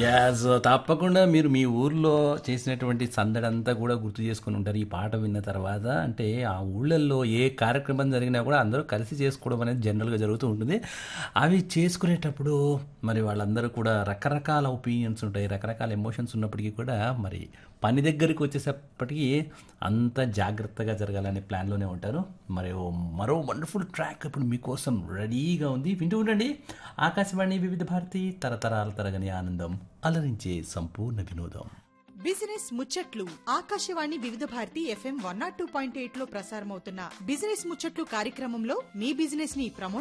as తప్పకుండా మీరు మీ ఊర్లో చేసినటువంటి సందడంతా కూడా గుర్తు చేసుకుని ఉంటారు ఈ పాట విన్న తర్వాత అంటే ఆ ఊళ్ళల్లో ఏ కార్యక్రమం జరిగినా కూడా అందరూ కలిసి చేసుకోవడం అనేది జనరల్గా జరుగుతూ ఉంటుంది అవి చేసుకునేటప్పుడు మరి వాళ్ళందరూ కూడా రకరకాల ఒపీనియన్స్ ఉంటాయి రకరకాల ఎమోషన్స్ ఉన్నప్పటికీ కూడా మరి పని దగ్గరికి వచ్చేసప్పటికి అంత జాగ్రత్తగా జరగాలనే ప్లాన్లోనే ఉంటారు మరి ఓ మరో వండర్ఫుల్ ట్రాక్ ఇప్పుడు మీకోసం రెడీగా ఉంది వింటూ ఉండండి ఆకాశవాణి వివిధ భారతి తరతరాల తరగని ఆనందం అలరించే సంపూర్ణ వినోదం బిజినెస్ ముచ్చట్లు Akashvani Vividh Bharati FM one nought two point eight లో ప్రసారమవుతున్న బిజినెస్ ముచ్చట్లు కార్యక్రమంలో మీ బిజినెస్ ని ప్రమోట్